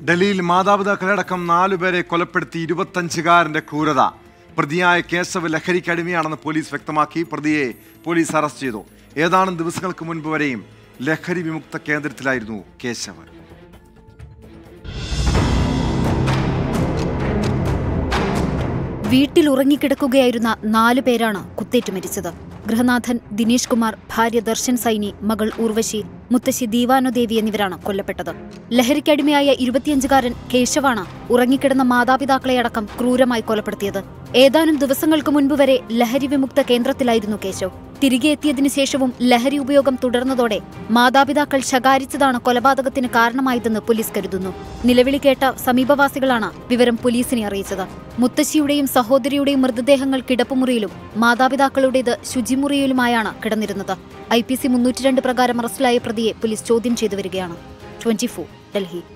ഡൽഹിയിൽ മാതാപിതാക്കളടക്കം നാലുപേരെ കൊലപ്പെടുത്തി ഇരുപത്തഞ്ചുകാരന്റെ ക്രൂരത പ്രതിയായ കേശവ് ലഹരിക്ക് അടിമയാണെന്ന് പോലീസ് വ്യക്തമാക്കി പ്രതിയെ പോലീസ് അറസ്റ്റ് ചെയ്തു ഏതാനും ദിവസങ്ങൾക്ക് മുൻപ് വരെയും ലഹരി വിമുക്ത കേന്ദ്രത്തിലായിരുന്നു കേശവ് വീട്ടിൽ ഉറങ്ങിക്കിടക്കുകയായിരുന്ന നാലു പേരാണ് കുത്തേറ്റ് മരിച്ചത് ഗൃഹനാഥൻ ദിനേശ് കുമാർ ഭാര്യ ദർശൻ സൈനി മകൾ ഉർവശി മുത്തശ്ശി ദീവാനുദേവി എന്നിവരാണ് കൊല്ലപ്പെട്ടത് ലഹരിക്കടിമയായ ഇരുപത്തിയഞ്ചുകാരൻ കേശവാണ് ഉറങ്ങിക്കിടന്ന മാതാപിതാക്കളെയടക്കം ക്രൂരമായി കൊലപ്പെടുത്തിയത് ഏതാനും ദിവസങ്ങൾക്ക് മുൻപ് വരെ ലഹരി വിമുക്ത കേന്ദ്രത്തിലായിരുന്നു കേശവ് തിരികെ എത്തിയതിനു ശേഷവും ലഹരി ഉപയോഗം തുടർന്നതോടെ മാതാപിതാക്കൾ ശകാരിച്ചതാണ് കൊലപാതകത്തിന് കാരണമായതെന്ന് പോലീസ് കരുതുന്നു നിലവിളി കേട്ട സമീപവാസികളാണ് വിവരം പോലീസിനെ അറിയിച്ചത് മുത്തശ്ശിയുടെയും സഹോദരിയുടെയും മൃതദേഹങ്ങൾ കിടപ്പുമുറിയിലും മാതാപിതാക്കളുടേത് ശുചിമുറിയിലുമായാണ് കിടന്നിരുന്നത് ഐ പി സി മുന്നൂറ്റി രണ്ട് പ്രകാരം അറസ്റ്റിലായ പ്രതിയെ പോലീസ് ചോദ്യം ചെയ്തു വരികയാണ് ട്വന്റി ഡൽഹി